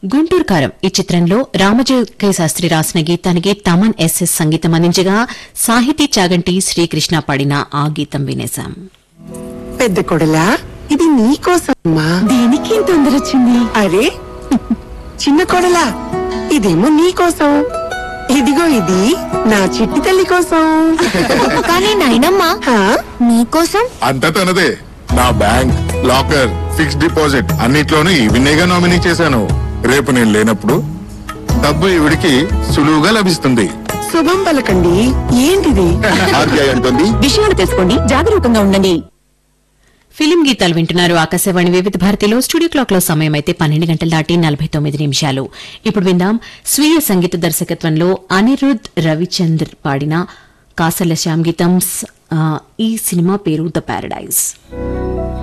గుంటూరు కారం ఈ చిత్రంలో రామజోగయ్య శాస్త్రి రాసిన గీతానికి తమన్ ఎస్ఎస్ సంగీతం అందించగా సాహితీ చాగంటి శ్రీకృష్ణ పాడిన ఆ గీతం వినేశాం పెద్ద కొడలా ఇది నీకోసమ్మా దీనికి ఇంత తొందర వచ్చింది అరే చిన్న కొడలా ఇదేమో నీకోసం ఇదిగో ఇది నా చిట్టి తల్లి కోసం కానీ నాయనమ్మా హా? నీకోసం అంతా తనదే నా బ్యాంక్ లాకర్ ఫిక్స్డ్ డిపాజిట్ అన్నిట్లోనూ ఈవినేగా నామినీ చేశాను రేపు నేను లేనప్పుడు డబ్బు ఈవిడికి సులువుగా లభిస్తుంది శుభం పలకండి ఏంటిది ఆర్బీఐ అంటుంది విషయాలు తెలుసుకోండి జాగరూకంగా ఉండండి ఫిలిం గీతాలు వింటున్నారు ఆకాశవాణి వివిధ భారతిలో స్టూడియో క్లాక్ లో సమయం అయితే పన్నెండు గంటల దాటి నలభై తొమ్మిది నిమిషాలు ఇప్పుడు విందాం స్వీయ సంగీత దర్శకత్వంలో అనిరుద్ రవిచంద్ర పాడిన కాసల శ్యామ్ గీతం స్- ఆ, ఈ సినిమా పేరు ద పారడైజ్